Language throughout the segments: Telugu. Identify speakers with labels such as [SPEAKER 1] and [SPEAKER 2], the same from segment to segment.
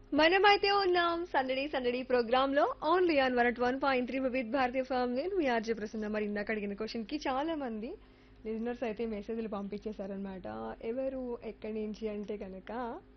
[SPEAKER 1] మనమైతే ఉన్నాం సందడి సందడి ప్రోగ్రామ్ లో only on one one point three with భారతీయ ఫామ్ నేను మీ ఆర్జే ప్రసన్న మరి ఇందాక అడిగిన క్వశ్చన్ కి చాలా మంది లిజనర్స్ అయితే మెసేజ్లు పంపించేశారనమాట ఎవరు ఎక్కడి నుంచి అంటే కనుక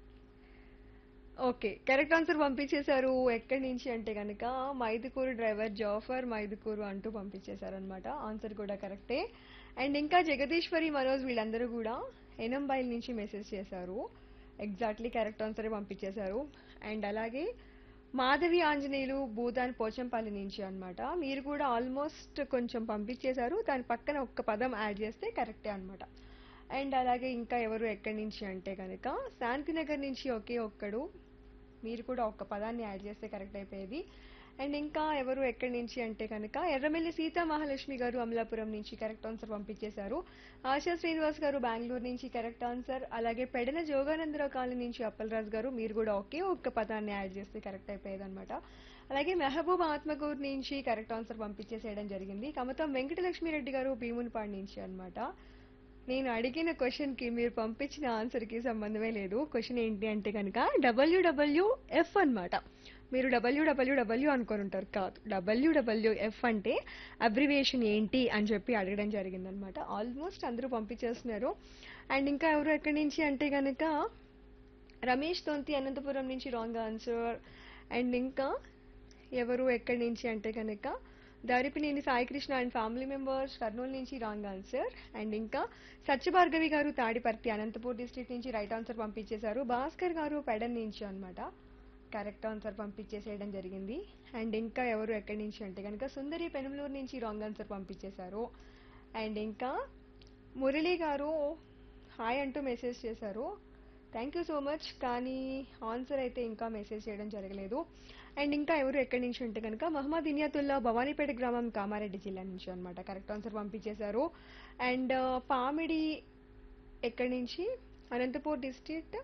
[SPEAKER 1] ఓకే కరెక్ట్ ఆన్సర్ పంపించేశారు ఎక్కడి నుంచి అంటే కనుక మైదుకూరు డ్రైవర్ జాఫర్ మైదుకూరు అంటూ పంపించేశారనమాట ఆన్సర్ కూడా కరెక్టే అండ్ ఇంకా జగదీశ్వరి మనోజ్ వీళ్ళందరూ కూడా ఎనంబైల్ నుంచి మెసేజ్ చేశారు ఎగ్జాక్ట్లీ కరెక్ట్ ఆన్సరే పంపించేశారు అండ్ అలాగే మాధవి ఆంజనేయులు భూదాన్ పోచంపల్లి నుంచి అన్నమాట మీరు కూడా ఆల్మోస్ట్ కొంచెం పంపించేశారు దాని పక్కన ఒక్క పదం యాడ్ చేస్తే కరెక్టే అన్నమాట అండ్ అలాగే ఇంకా ఎవరు ఎక్కడి నుంచి అంటే కనుక శాంతినగర్ నుంచి ఒకే ఒక్కడు మీరు కూడా ఒక్క పదాన్ని యాడ్ చేస్తే కరెక్ట్ అయిపోయేది అండ్ ఇంకా ఎవరు ఎక్కడి నుంచి అంటే కనుక ఎర్రమెల్లి సీతా మహాలక్ష్మి గారు అమలాపురం నుంచి కరెక్ట్ ఆన్సర్ పంపించేశారు ఆశా శ్రీనివాస్ గారు బెంగళూరు నుంచి కరెక్ట్ ఆన్సర్ అలాగే పెడన జోగానందరావు కాలనీ నుంచి అప్పలరాజు గారు మీరు కూడా ఒకే ఒక్క పదాన్ని యాడ్ చేస్తే కరెక్ట్ అయిపోయేది అనమాట అలాగే మెహబూబ్ ఆత్మకూరు నుంచి కరెక్ట్ ఆన్సర్ పంపించేసేయడం జరిగింది కమతం వెంకటలక్ష్మి రెడ్డి గారు భీమునిపాడు నుంచి అన్నమాట నేను అడిగిన క్వశ్చన్ కి మీరు పంపించిన ఆన్సర్ కి సంబంధమే లేదు క్వశ్చన్ ఏంటి అంటే కనుక డబ్ల్యూడబ్ల్యూఎఫ్ అన్నమాట మీరు డబ్ల్యూడబ్ల్యూడబ్ల్యూ అనుకొని ఉంటారు కాదు డబ్ల్యూడబ్ల్యూఎఫ్ అంటే అబ్రివేషన్ ఏంటి అని చెప్పి అడగడం జరిగిందనమాట ఆల్మోస్ట్ అందరూ పంపించేస్తున్నారు అండ్ ఇంకా ఎవరు ఎక్కడి నుంచి అంటే కనుక రమేష్ తొంతి అనంతపురం నుంచి రాంగ్ ఆన్సర్ అండ్ ఇంకా ఎవరు ఎక్కడి నుంచి అంటే కనుక Daripineni Saikrishna and family members Kurnool నుంచి రాంగ్ ఆన్సర్ అండ్ ఇంకా సత్యభార్గవి గారు తాడిపర్తి అనంతపూర్ డిస్ట్రిక్ట్ నుంచి రైట్ ఆన్సర్ పంపించేశారు భాస్కర్ గారు పెడన్ నుంచి అన్నమాట కరెక్ట్ ఆన్సర్ పంపించేసేయడం జరిగింది అండ్ ఇంకా ఎవరు ఎక్కడి నుంచి అంటే కనుక సుందరి పెనుమలూరు నుంచి రాంగ్ ఆన్సర్ పంపించేశారు అండ్ ఇంకా మురళి గారు హాయ్ అంటూ మెసేజ్ చేశారు థ్యాంక్ యూ సో మచ్ కానీ ఆన్సర్ అయితే ఇంకా మెసేజ్ చేయడం జరగలేదు అండ్ ఇంకా ఎవరు ఎక్కడి నుంచి ఉంటే కనుక మహమ్మద్ ఇనియాతుల్లా భవానీపేట గ్రామం కామారెడ్డి జిల్లా నుంచి అనమాట కరెక్ట్ ఆన్సర్ పంపించేశారు అండ్ పామిడి ఎక్కడి నుంచి అనంతపూర్ డిస్ట్రిక్ట్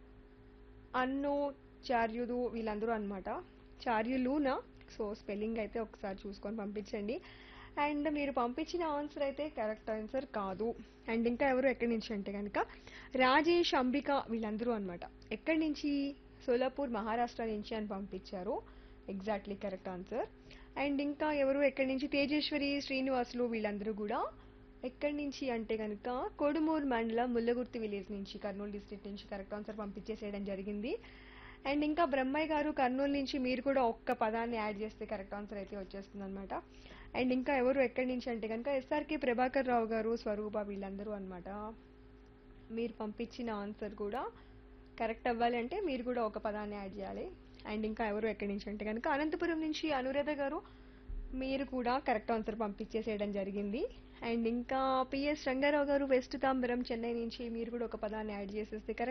[SPEAKER 1] అన్ను చార్యులు వీళ్ళందరూ అనమాట చార్యులునా సో స్పెల్లింగ్ అయితే ఒకసారి చూసుకొని పంపించండి అండ్ మీరు పంపించిన ఆన్సర్ అయితే కరెక్ట్ ఆన్సర్ కాదు అండ్ ఇంకా ఎవరు ఎక్కడి నుంచి అంటే కనుక రాజేష్ అంబిక వీళ్ళందరూ అనమాట ఎక్కడి నుంచి సోలాపూర్ మహారాష్ట్ర నుంచి అని పంపించారు ఎగ్జాక్ట్లీ కరెక్ట్ ఆన్సర్ అండ్ ఇంకా ఎవరు ఎక్కడి నుంచి తేజేశ్వరి శ్రీనివాసులు వీళ్ళందరూ కూడా ఎక్కడి నుంచి అంటే కనుక కొడుమూరు మండలం ముల్లగుర్తి విలేజ్ నుంచి కర్నూలు డిస్ట్రిక్ట్ నుంచి కరెక్ట్ ఆన్సర్ పంపించేసేయడం జరిగింది అండ్ ఇంకా బ్రహ్మయ్య గారు కర్నూలు నుంచి మీరు కూడా ఒక్క పదాన్ని యాడ్ చేస్తే కరెక్ట్ ఆన్సర్ అయితే వచ్చేస్తుంది అనమాట అండ్ ఇంకా ఎవరు ఎక్కడి నుంచి అంటే కనుక ఎస్ఆర్కే ప్రభాకర్ రావు గారు స్వరూప వీళ్ళందరూ అనమాట మీరు పంపించిన ఆన్సర్ కూడా కరెక్ట్ అవ్వాలి అంటే మీరు కూడా ఒక పదాన్ని యాడ్ చేయాలి అండ్ ఇంకా ఎవరు ఎక్కడి నుంచి అంటే కనుక అనంతపురం నుంచి అనురాధ గారు మీరు కూడా కరెక్ట్ ఆన్సర్ పంపించేసేయడం జరిగింది అండ్ ఇంకా పిఎస్ రంగారావు గారు వెస్ట్ తాంబరం చెన్నై నుంచి మీరు కూడా ఒక పదాన్ని యాడ్ చేసేస్తే కరెక్ట్